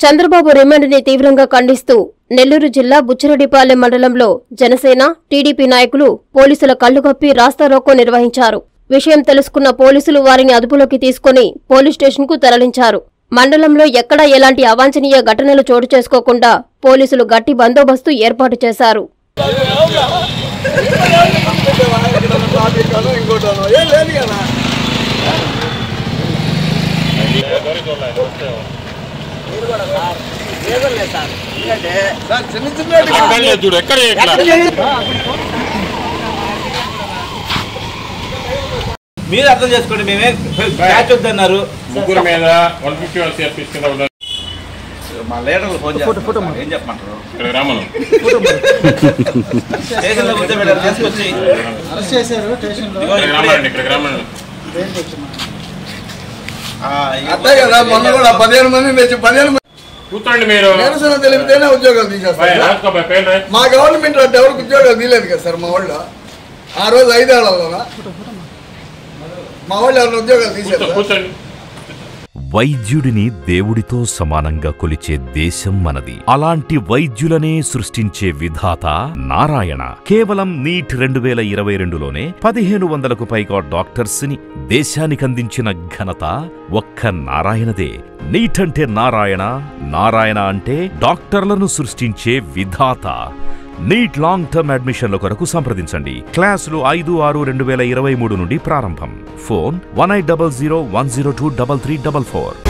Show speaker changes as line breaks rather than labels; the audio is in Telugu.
చంద్రబాబు రిమాండ్ని తీవ్రంగా ఖండిస్తూ నెల్లూరు జిల్లా బుచ్చిరెడ్డిపాలెం మండలంలో జనసేన టీడీపీ నాయకులు పోలీసుల కళ్లుగప్పి రాస్తారోకో నిర్వహించారు విషయం తెలుసుకున్న పోలీసులు వారిని అదుపులోకి తీసుకుని పోలీస్ స్టేషన్కు తరలించారు మండలంలో ఎక్కడా ఎలాంటి అవాంఛనీయ ఘటనలు చోటు చేసుకోకుండా పోలీసులు గట్టి బందోబస్తు ఏర్పాటు చేశారు
ఇంకోటో ఏం లేదు కదా సార్ చిన్న చిన్న
అక్కర్లేదు చూడు ఎక్కడ ఎక్కడ
మీరు అర్థం చేసుకోండి మేమే క్యాచ్ వద్దన్నారు
ముగ్గురు మీద వన్ ఫిఫ్టీ వన్ సిఆర్పీస్ కింద ఉన్నారు
మా లీడర్లు ఫోన్ చేస్తారు ఏం చెప్పమంటారు
ఇక్కడ రామను
స్టేషన్లో కూర్చోబెట్టారు తీసుకొచ్చి
అరెస్ట్ చేశారు స్టేషన్లో
ఇదిగో
ఇక్కడికి
ఇప్పుడే.
రామండి ఇక్కడికి రామండి
ట్రైన్కి వచ్చాము
ఆ, ఈ
అంతే కదా మొన్న కూడా పదిహేను మంది తెచ్చి పదిహేను మంది
కూర్చోండి మీరు
నిరసన తెలిపితేనే ఉద్యోగాలు
బాయ్,
తీసేస్తారు
రాసుకో బాయ్, పేరు రాయ్.
మా గవర్నమెంట్ అంటే ఎవరికి ఉద్యోగాలు తీయలేదు కదా సార్ మా వాళ్ళు ఆ రోజు ఐదేళ్లలోనా మా వాళ్ళు ఎవరిని ఉద్యోగాలు
కూర్చో
తీసేస్తారు
కూర్చోండి
వైద్యుడిని దేవుడితో సమానంగా కొలిచే దేశం మనది అలాంటి వైద్యులనే సృష్టించే విధాత నారాయణ కేవలం నీట్ రెండు వేల ఇరవై రెండులోనే పదిహేను వందలకు పైగా డాక్టర్స్ ని దేశానికందించిన ఘనత ఒక్క నారాయణదే నీట్ అంటే నారాయణ నారాయణ అంటే డాక్టర్లను సృష్టించే విధాత నీట్ లాంగ్ టర్మ్ అడ్మిషన్ల కొరకు సంప్రదించండి క్లాసులు ఐదు ఆరు రెండు వేల ఇరవై మూడు నుండి ప్రారంభం phone one eight double zero one zero two double three double four